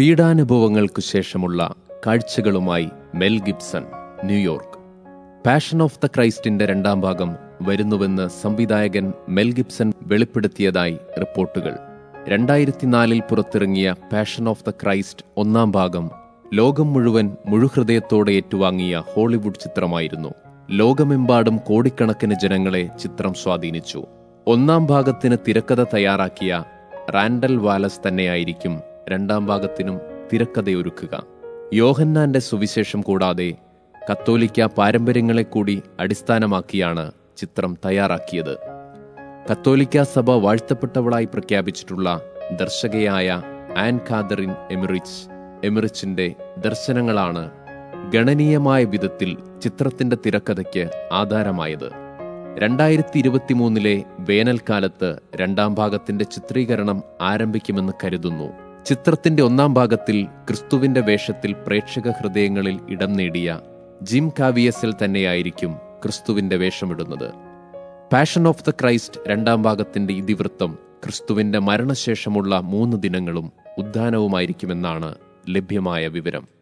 പീഡാനുഭവങ്ങൾക്കു ശേഷമുള്ള കാഴ്ചകളുമായി Mel Gibson New York passion of the ക്രൈസ്റ്റിന്റെ രണ്ടാം ഭാഗം വരുന്നുവെന്ന് സംവിധായകൻ മെൽ ഗിബ്സൺ വെളിപ്പെടുത്തിയതായി റിപ്പോർട്ടുകൾ രണ്ടായിരത്തിനാലിൽ പുറത്തിറങ്ങിയ പാഷൻ ഓഫ് ദ ക്രൈസ്റ്റ് ഒന്നാം ഭാഗം ലോകം മുഴുവൻ മുഴുഹൃദയത്തോടെ ഏറ്റുവാങ്ങിയ ഹോളിവുഡ് ചിത്രമായിരുന്നു ലോകമെമ്പാടും കോടിക്കണക്കിന് ജനങ്ങളെ ചിത്രം സ്വാധീനിച്ചു ഒന്നാം ഭാഗത്തിന് തിരക്കഥ തയ്യാറാക്കിയ റാൻഡൽ വാലസ് തന്നെയായിരിക്കും രണ്ടാം ഭാഗത്തിനും തിരക്കഥയൊരുക്കുക യോഹന്നാന്റെ സുവിശേഷം കൂടാതെ കത്തോലിക്ക പാരമ്പര്യങ്ങളെ കൂടി അടിസ്ഥാനമാക്കിയാണ് ചിത്രം തയ്യാറാക്കിയത് കത്തോലിക്ക സഭ വാഴ്ത്തപ്പെട്ടവളായി പ്രഖ്യാപിച്ചിട്ടുള്ള ദർശകയായ ആൻ കാതറിൻ എമിറിച്ച് എമിറിച്ചിന്റെ ദർശനങ്ങളാണ് ഗണനീയമായ വിധത്തിൽ ചിത്രത്തിന്റെ തിരക്കഥയ്ക്ക് ആധാരമായത് രണ്ടായിരത്തി ഇരുപത്തിമൂന്നിലെ വേനൽക്കാലത്ത് രണ്ടാം ഭാഗത്തിന്റെ ചിത്രീകരണം ആരംഭിക്കുമെന്ന് കരുതുന്നു ചിത്രത്തിന്റെ ഒന്നാം ഭാഗത്തിൽ ക്രിസ്തുവിന്റെ വേഷത്തിൽ പ്രേക്ഷക ഹൃദയങ്ങളിൽ ഇടം നേടിയ ജിം കാവിയസിൽ തന്നെയായിരിക്കും ക്രിസ്തുവിന്റെ വേഷമിടുന്നത് പാഷൻ ഓഫ് ദ ക്രൈസ്റ്റ് രണ്ടാം ഭാഗത്തിന്റെ ഇതിവൃത്തം ക്രിസ്തുവിന്റെ മരണശേഷമുള്ള മൂന്ന് ദിനങ്ങളും ഉദ്ധാനവുമായിരിക്കുമെന്നാണ് ലഭ്യമായ വിവരം